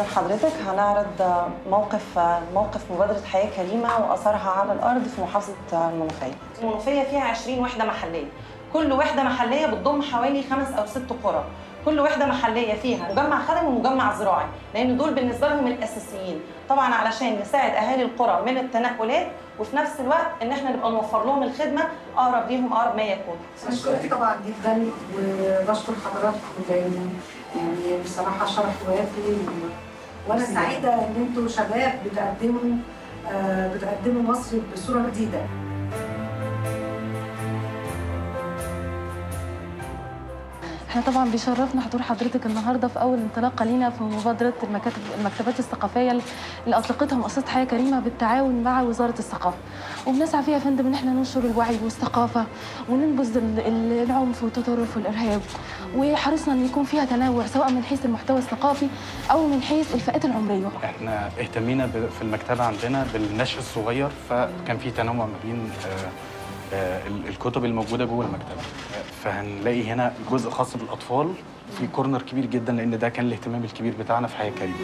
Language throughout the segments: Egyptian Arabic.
حضرتك هنعرض موقف موقف مبادرة حياة كريمة وأثرها على الأرض في محافظة المنوفية. المنوفية فيها 20 وحدة محلية، كل وحدة محلية بتضم حوالي خمس أو ست قرى، كل وحدة محلية فيها مجمع خدمي ومجمع زراعي، لأن دول بالنسبة لهم الأساسيين، طبعا علشان نساعد أهالي القرى من التنقلات وفي نفس الوقت إن احنا نبقى نوفر لهم الخدمة أقرب ليهم أقرب ما يكون. بشكرك طبعا جدا وبشكر حضراتكم دايما يعني بصراحه شرف وافي و- وانا سعيده ان انتوا شباب بتقدموا آه، بتقدموا مصر بصوره جديده احنا طبعا بيشرفنا حضور حضرتك النهارده في اول انطلاقه لينا في مبادره المكاتب المكتبات الثقافيه اللي اطلقتها مؤسسه حياه كريمه بالتعاون مع وزاره الثقافه وبنسعى فيها يا فندم ان احنا ننشر الوعي والثقافه وننبذ ال- ال- العنف والتطرف والارهاب وحرصنا ان يكون فيها تنوع سواء من حيث المحتوى الثقافي او من حيث الفئات العمريه احنا اهتمينا ب- في المكتبه عندنا بالنشء الصغير فكان في تنوع ما بين آه، آه، ال- الكتب الموجوده جوه المكتبه آه، فهنلاقي هنا جزء خاص بالاطفال في كورنر كبير جدا لان ده كان الاهتمام الكبير بتاعنا في حياه كريمه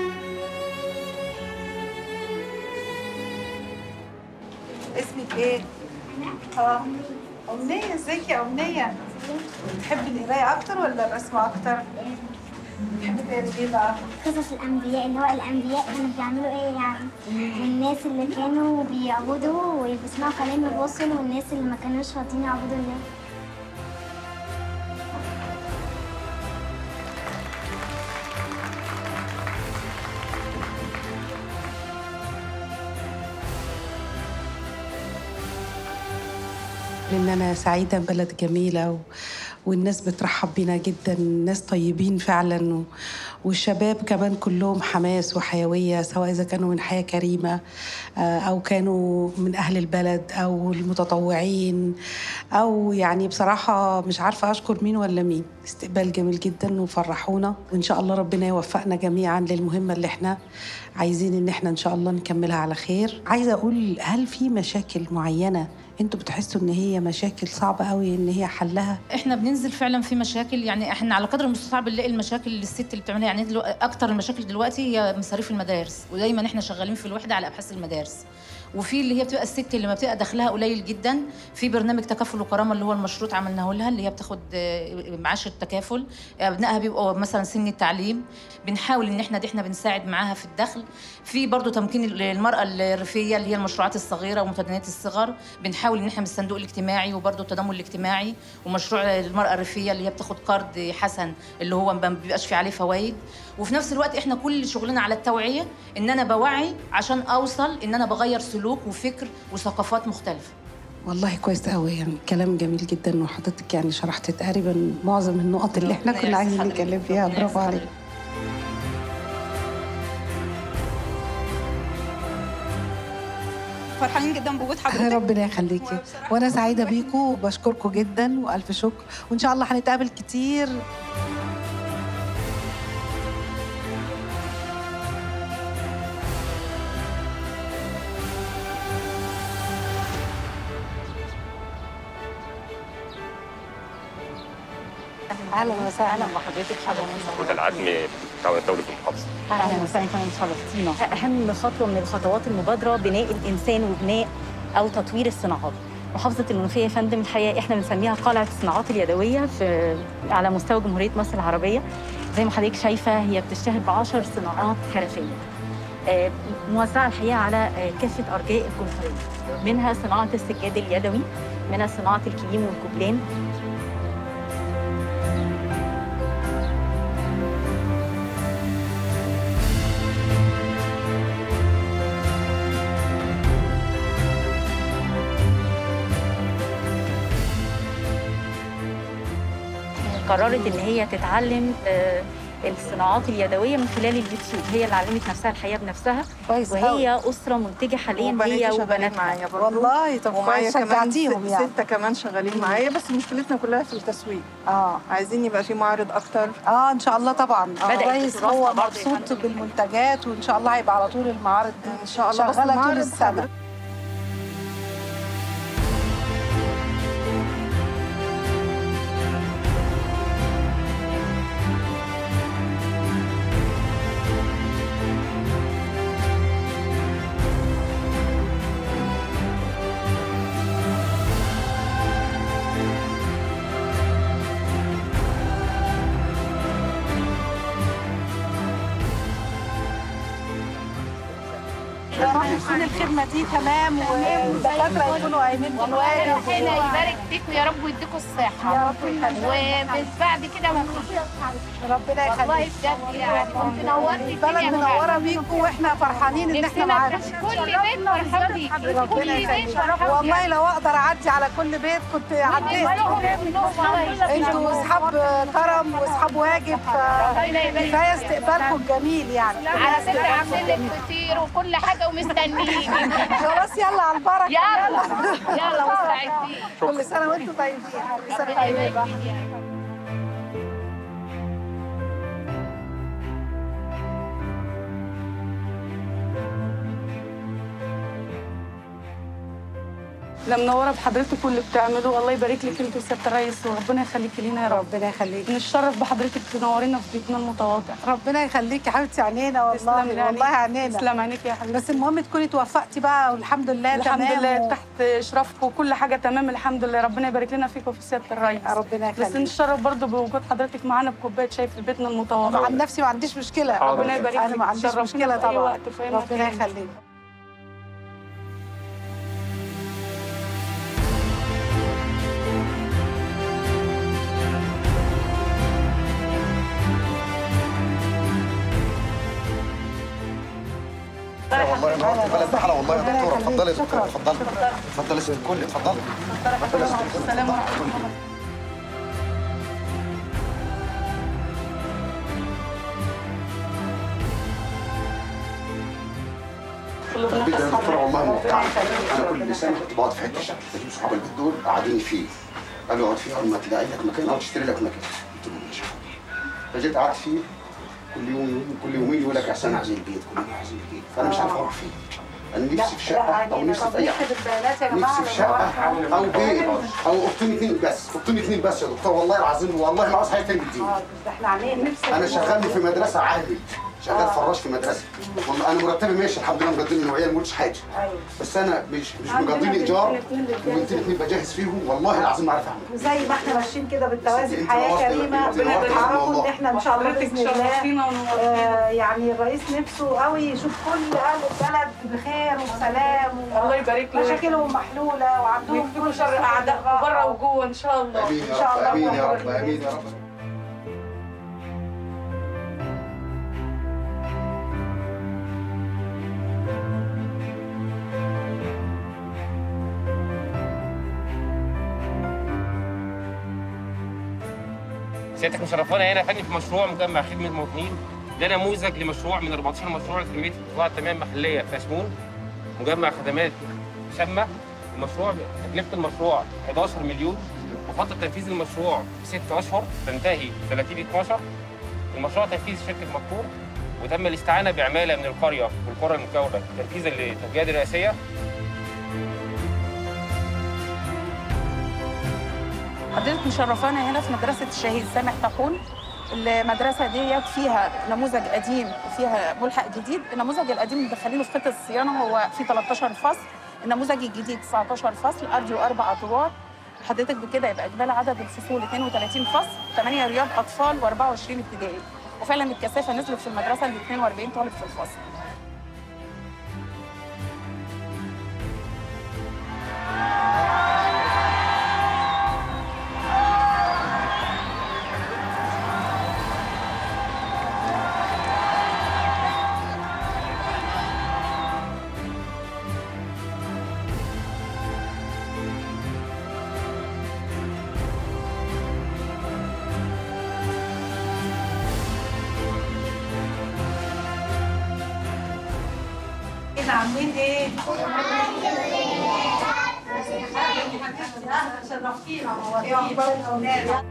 اسمك ايه؟ اه أمنية ازيك يا أمنية؟ بتحبي القراية أكتر ولا الرسم أكتر؟ بتحبي تقري ايه بقى؟ قصص الأنبياء اللي هو الأنبياء كانوا بيعملوا إيه يعني والناس اللي كانوا بيعبدوا وبيسمعوا كلام الرسل والناس اللي ما كانوش راضيين يعبدوا الله لان انا سعيده بلد جميله و... والناس بترحب بينا جدا ناس طيبين فعلا و... والشباب كمان كلهم حماس وحيويه سواء اذا كانوا من حياه كريمه آه، او كانوا من اهل البلد او المتطوعين او يعني بصراحه مش عارفه اشكر مين ولا مين استقبال جميل جدا وفرحونا وان شاء الله ربنا يوفقنا جميعا للمهمه اللي احنا عايزين ان احنا ان شاء الله نكملها على خير عايزه اقول هل في مشاكل معينه انتوا بتحسوا ان هي مشاكل صعبه قوي ان هي حلها احنا بننزل فعلا في مشاكل يعني احنا على قدر المستطاع بنلاقي المشاكل اللي الست اللي بتعملها يعني دلو... اكتر المشاكل دلوقتي هي مصاريف المدارس ودايما احنا شغالين في الوحده على ابحاث المدارس وفي اللي هي بتبقى الست اللي ما بتبقى دخلها قليل جدا في برنامج تكافل وكرامه اللي هو المشروط عملناه لها اللي هي بتاخد آه، معاش التكافل ابنائها بيبقوا مثلا سن التعليم بنحاول ان احنا دي احنا بنساعد معاها في الدخل في برضه تمكين المراه الريفيه اللي هي المشروعات الصغيره ومتدينات الصغر بنحاول ان احنا من الصندوق الاجتماعي وبرضه التضامن الاجتماعي ومشروع المراه الريفيه اللي هي بتاخد قرض حسن اللي هو ما بيبقاش فيه عليه فوائد وفي نفس الوقت احنا كل شغلنا على التوعيه ان انا بوعي عشان اوصل ان انا بغير سلوك وفكر وثقافات مختلفه والله كويس قوي يعني كلام جميل جدا وحضرتك يعني شرحت تقريبا معظم النقط اللي احنا ربنا كنا عايزين يعزك نتكلم حضرتك. فيها ربنا برافو يعزك عليك فرحانين جدا بوجود حضرتك ربنا يخليكي وانا سعيده بيكم وبشكركم جدا والف شكر وان شاء الله هنتقابل كتير اهلا وسهلا اهلا بحضرتك حضرتك هدى العدمي بتاع دولة المحافظة اهلا وسهلا فندم شرفتينا اهم خطوه من الخطوات المبادره بناء الانسان وبناء او تطوير الصناعات محافظه المنوفيه يا فندم الحقيقه احنا بنسميها قلعه الصناعات اليدويه في على مستوى جمهوريه مصر العربيه زي ما حضرتك شايفه هي بتشتهر ب 10 صناعات حرفيه آه، موزعه الحقيقه على آه، كافه ارجاء الجمهوريه منها صناعه السجاد اليدوي منها صناعه الكليم والكوبلان قررت ان هي تتعلم آه، الصناعات اليدويه من خلال اليوتيوب هي اللي علمت نفسها الحقيقه بنفسها كويس وهي اسره منتجه حاليا هي وبناتها والله طب ومعايا كويس كمان شجعتيهم ست- يعني ستة كمان شغالين معايا بس مشكلتنا كلها في التسويق اه عايزين يبقى في معرض اكتر اه ان شاء الله طبعا بدأت كويس الدراسة هو برضه يا مبسوط فندم. بالمنتجات وان شاء الله هيبقى على طول المعارض دي ان شاء الله بس شغاله طول المعرض السنه يا رب تكون الخدمه دي تمام والدكاتره يكونوا قايمين بالواجب ربنا يبارك فيكم يا رب ويديكم الصحة يا رب يخليك. وبعد كده ما فيش ربنا والله يخليك بجد يعني كنت نورتي البلد الدنيا منوره بيكم واحنا فرحانين ان احنا نفسنا معاكم كل بيت فرحان بيكي كل ربنا بيت يخليك فرحان والله لو اقدر اعدي على كل بيت كنت عديت انتوا اصحاب كرم واصحاب واجب كفايه استقبالكم الجميل يعني على فكرة عاملين لك كتير وكل حاجة ومستنيين خلاص يلا على البركه يلا يلا مستعدين كل سنه وانتم طيبين كل سنه طيبه لا منوره بحضرتك واللي بتعملوه الله يبارك لك انت وسياده الرئيس وربنا يخليكي لينا يا رب ربنا يخليك نتشرف بحضرتك تنورينا في بيتنا المتواضع ربنا يخليك يا حبيبتي عينينا تسلم والله لي والله عينيك. عينينا تسلم عينيك يا حبيبتي بس المهم تكوني توفقتي بقى والحمد لله الحمد تمام لله و- تحت اشرافكم وكل حاجه تمام الحمد لله ربنا يبارك لنا فيكم في سياده الرئيس ربنا بس يخليك نتشرف برضه بوجود حضرتك معانا بكوبايه شاي في بيتنا المتواضع عن نفسي ما عنديش مشكله ربنا يبارك انا فيك. ما عنديش تشرفينا مشكله في أي طبعا وقت في أي ربنا مكان. يخليك والله نورت البلد بحالها والله يا دكتوره يخليك. اتفضلي يا شكراً. دكتوره اتفضلي اتفضلي يا ست الكل اتفضلي اتفضلي يا ست الكل السلام ورحمه الله البيت ده يا دكتوره والله ممتع انا كل سنه كنت بقعد في حته شكل بجيب صحاب البيت دول قاعدين فيه قالوا اقعد فيه اول ما تلاقي لك مكان او تشتري لك مكان قلت لهم ماشي فجيت قعدت فيه كل يوم كل يومين يقول لك يا حسين عايزين البيت كل يوم عايزين البيت فانا مش عارف اروح فين انا نفسي في شقه او نفسي في اي حاجه البيانات يا جماعه نفسي في شقه او بيت او اوضتين اتنين بس اوضتين اتنين بس يا دكتور والله العظيم والله ما عاوز حاجه تاني بالدين ده احنا عاملين نفسي انا شغال في مدرسه عامل شغال فراش في مدرسه والله انا مرتبي ماشي الحمد لله مقدمني النوعيه ما قلتش حاجه ايوه بس انا مش مش عندنا مقضيني بنتين ايجار اتنين بتجهز. وبنتين اتنين بجهز فيهم والله العظيم ما عارف اعمل وزي ما احنا ماشيين كده بالتوازي انت في حياه نورتي- كريمه انت نورتي تعرفوا والله. ان احنا ان شاء الله حضرتك باذن الله شرفتينا ونورتينا آه، يعني الرئيس نفسه قوي يشوف كل اهل البلد بخير وسلام و- الله يبارك لك مشاكلهم محلوله وعندهم ويكفيكم كل شر اعدائكم بره وجوه ان شاء الله امين إن شاء يا الله رب امين يا رب ربنا امين يا رب سيادتك مشرفانا هنا يا فندم في مشروع مجمع خدمه المواطنين ده نموذج لمشروع من 14 مشروع لتنميه قطاع التنميه المحليه في اسمون مجمع خدمات شامه المشروع تكلفه المشروع 11 مليون وفتره تنفيذ المشروع ست اشهر تنتهي 30 12 المشروع تنفيذ شركه مقطور وتم الاستعانه بعماله من القريه والقرى المجاوره تنفيذا للتوجيهات الرئاسيه حضرتك مشرفانا هنا في مدرسة الشهيد سامح طاحون المدرسة ديت فيها نموذج قديم وفيها ملحق جديد النموذج القديم مدخلينه في خطة الصيانة هو في 13 فصل النموذج الجديد 19 فصل أرضي وأربع أدوار حضرتك بكده يبقى إجمالي عدد الفصول 32 فصل 8 رياض أطفال و24 ابتدائي وفعلا الكثافة نزلت في المدرسة ل 42 طالب في الفصل احنا عاملين ايه؟ شرفتينا ايه اخبار الاولاد؟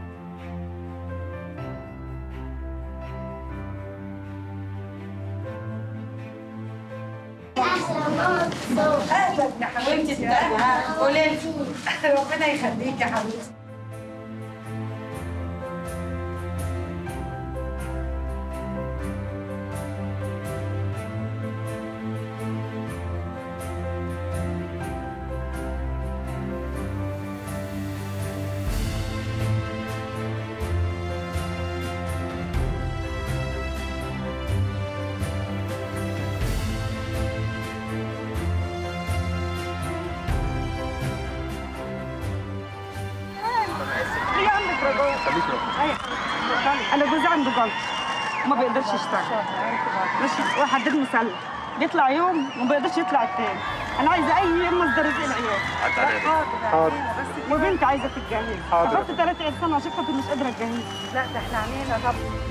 اهلا يا حبيبتي قولي لي ربنا يخليك يا حبيبتي خليكي انا جوزي عنده جلطه وما بيقدرش يشتغل ماشي وحدد مسلح بيطلع يوم وما بيقدرش يطلع التاني انا عايزه اي يوم مصدر رزق العيال حاضر وبنت عايزه تتجوز حاضر. اخدت ثلاث عيال سنه عشان خاطر مش قادره اتجوز لا ده احنا عينينا طب